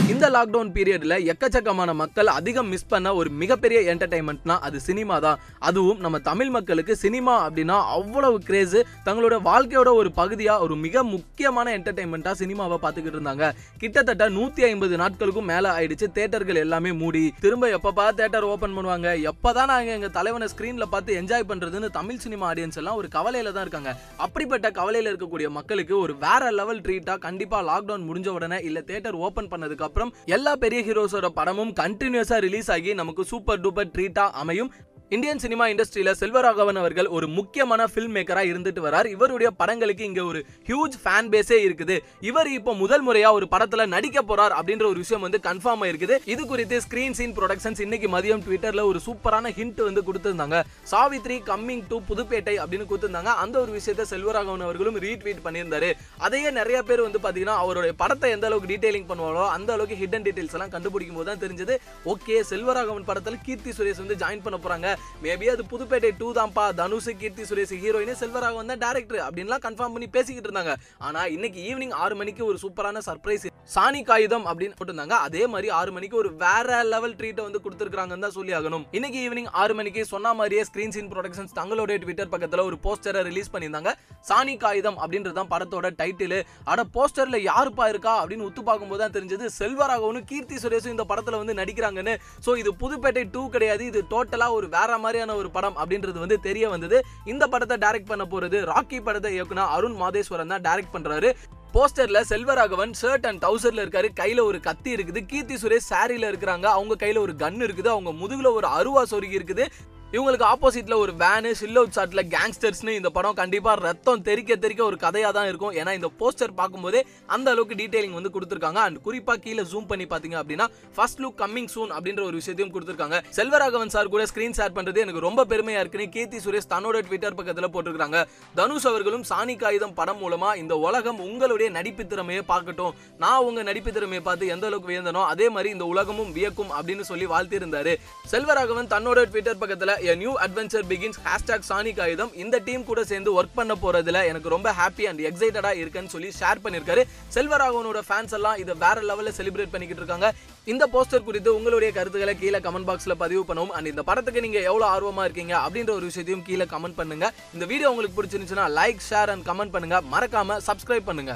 இந்த லாக்டவுன் பீரியட்ல எக்கச்சக்கமான மக்கள் அதிகம் மிஸ் பண்ண ஒரு மிகப்பெரிய என்டர்டைன்மெண்ட்னா அது சினிமா தான் அதுவும் நம்ம தமிழ் மக்களுக்கு சினிமா அப்படின்னா அவ்வளவு கிரேஸ் தங்களோட வாழ்க்கையோட ஒரு பகுதியா ஒரு மிக முக்கியமான என்டர்டைன்மெண்ட்டா சினிமாவை பார்த்துக்கிட்டு இருந்தாங்க கிட்டத்தட்ட நூத்தி ஐம்பது நாட்களுக்கும் மேல ஆயிடுச்சு தேட்டர்கள் எல்லாமே மூடி திரும்ப எப்பப்பா தேட்டர் ஓபன் பண்ணுவாங்க எப்பதான் நாங்க எங்க தலைவனை ஸ்கிரீன்ல பார்த்து என்ஜாய் பண்றதுன்னு தமிழ் சினிமா ஆடியன்ஸ் எல்லாம் ஒரு கவலையில தான் இருக்காங்க அப்படிப்பட்ட கவலையில இருக்கக்கூடிய மக்களுக்கு ஒரு வேற லெவல் ட்ரீட்டா கண்டிப்பா லாக்டவுன் முடிஞ்ச உடனே இல்ல தேட்டர் ஓபன் பண்ணதுக்கு அப்புறம் எல்லா பெரிய ஹீரோஸோட படமும் கண்டினியூஸா ரிலீஸ் ஆகி நமக்கு சூப்பர் டூப்பர் ட்ரீட்டா அமையும் இந்தியன் சினிமா இண்டஸ்ட்ரியில செல்வராகவன் அவர்கள் ஒரு முக்கியமான ஃபில்ம் மேக்கரா இருந்துட்டு வரார் இவருடைய படங்களுக்கு இங்க ஒரு ஹியூஜ் ஃபேன் பேஸே இருக்குது இவர் இப்போ முதல் முறையா ஒரு படத்துல நடிக்க போறார் அப்படின்ற ஒரு விஷயம் வந்து கன்ஃபார்ம் ஆயிருக்குது இது குறித்து ஸ்கிரீன் சீன் ப்ரொடக்ஷன்ஸ் இன்னைக்கு மதியம் ட்விட்டர்ல ஒரு சூப்பரான ஹிண்ட் வந்து கொடுத்திருந்தாங்க சாவித்ரி கம்மிங் டு புதுப்பேட்டை அப்படின்னு கொடுத்திருந்தாங்க அந்த ஒரு விஷயத்தை செல்வராகவன் அவர்களும் ரீட்வீட் பண்ணியிருந்தாரு அதையே நிறைய பேர் வந்து பாத்தீங்கன்னா அவருடைய படத்தை எந்த அளவுக்கு டீடைலிங் பண்ணுவாங்களோ அந்த அளவுக்கு ஹிடன் டீடைல்ஸ் எல்லாம் கண்டுபிடிக்கும் போது தான் தெரிஞ்சது ஓகே செல்வராகவன் படத்துல கீர்த்தி சுரேஷ் வந்து ஜாயின் பண்ண போறாங்க மேபி அது புதுப்பேட்டை டூ தான்ப்பா தனுஷ் கீர்த்தி சுரேஷ் ஹீரோயின் செல்வராகவன் தான் டேரக்டர் அப்படின்லாம் கன்ஃபார்ம் பண்ணி பேசிக்கிட்டு இருந்தாங்க ஆனா இன்னைக்கு ஈவினிங் ஆறு மணிக்கு ஒரு சூப்பரான சர்ப்ரைஸ் சாணி காகிதம் அப்படின்னு போட்டிருந்தாங்க அதே மாதிரி ஆறு மணிக்கு ஒரு வேற லெவல் ட்ரீட்டை வந்து கொடுத்துருக்காங்கன்னு தான் சொல்லி ஆகணும் இன்னைக்கு ஈவினிங் ஆறு மணிக்கு சொன்ன மாதிரியே ஸ்கிரீன் சீன் ப்ரொடக்ஷன்ஸ் தங்களுடைய ட்விட்டர் பக்கத்துல ஒரு போஸ்டரை ரிலீஸ் பண்ணியிருந்தாங்க சாணி காகிதம் அப்படின்றது தான் படத்தோட டைட்டில் அட போஸ்டர்ல யாருப்பா இருக்கா அப்படின்னு உத்து பார்க்கும்போது தான் தெரிஞ்சது செல்வராகவனும் கீர்த்தி சுரேஷும் இந்த படத்துல வந்து நடிக்கிறாங்கன்னு ஸோ இது புதுப்பேட்டை டூ கிடையாது இது டோட்டலா ஒரு வேற மாதிரியான ஒரு படம் அப்படின்றது வந்து தெரிய வந்தது இந்த படத்தை டைரக்ட் பண்ண போறது ராக்கி படத்தை இயக்குனர் அருண் மாதேஸ்வரன் தான் டைரக்ட் பண்றாரு போஸ்டர்ல செல்வராகவன் ஷர்ட் அண்ட் டவுசர்ல இருக்காரு கையில ஒரு கத்தி இருக்குது கீர்த்தி சுரேஷ் சாரில இருக்கிறாங்க அவங்க கையில ஒரு கன் இருக்குது அவங்க முதுகுல ஒரு அருவா சொருகி இருக்குது இவங்களுக்கு ஆப்போசிட்ல ஒரு வேனு சில் அவுட் ஷாட்ல கேங்ஸ்டர்ஸ்னு இந்த படம் கண்டிப்பா ரத்தம் தெறிக்க தெறிக்க ஒரு கதையா தான் இருக்கும் ஏன்னா இந்த போஸ்டர் பார்க்கும்போதே அந்த அளவுக்கு டீடைலிங் வந்து கொடுத்துருக்காங்க அண்ட் குறிப்பா கீழே ஜூம் பண்ணி பாத்தீங்க அப்படின்னா ஃபர்ஸ்ட் லுக் கம்மிங் சூன் அப்படின்ற ஒரு விஷயத்தையும் கொடுத்துருக்காங்க செல்வராகவன் சார் கூட ஸ்கிரீன் ஷேர் பண்றது எனக்கு ரொம்ப பெருமையா இருக்குன்னு கீர்த்தி சுரேஷ் தன்னோட ட்விட்டர் பக்கத்துல போட்டிருக்காங்க தனுஷ் அவர்களும் சாணி காகிதம் படம் மூலமா இந்த உலகம் உங்களுடைய நடிப்பு திறமையை பார்க்கட்டும் நான் உங்க நடிப்பு திறமையை பார்த்து எந்த அளவுக்கு வியந்தனோ அதே மாதிரி இந்த உலகமும் வியக்கும் அப்படின்னு சொல்லி வாழ்த்திருந்தாரு செல்வராகவன் தன்னோட ட்விட்டர் பக்கத்துல a new adventure begins hashtag Saani Kaayidham இந்த டீம் கூட சேர்ந்து ஒர்க் பண்ண போறதுல எனக்கு ரொம்ப ஹாப்பி அண்ட் எக்ஸைட்டடா இருக்குன்னு சொல்லி ஷேர் பண்ணிருக்காரு செல்வராகவனோட ஃபேன்ஸ் எல்லாம் இதை வேற லெவல்ல செலிப்ரேட் பண்ணிக்கிட்டு இருக்காங்க இந்த போஸ்டர் குறித்து உங்களுடைய கருத்துக்களை கீழே கமெண்ட் பாக்ஸ்ல பதிவு பண்ணுவோம் அண்ட் இந்த படத்துக்கு நீங்க எவ்வளவு ஆர்வமா இருக்கீங்க அப்படின்ற ஒரு விஷயத்தையும் கீழே கமெண்ட் பண்ணுங்க இந்த வீடியோ உங்களுக்கு பிடிச்சிருந்துச்சுன்னா லைக் ஷேர் அண்ட் கமெண்ட் பண்ணுங்க மறக்காம சப்ஸ்கிரைப் பண்ணுங்க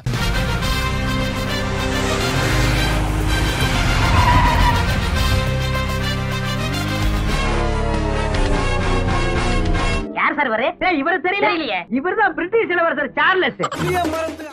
யார் சார் இவரு இவரு தெரியல தெரியலையே. இவர்தான் பிரிட்டிஷ் இளவரசர் சார்லஸ்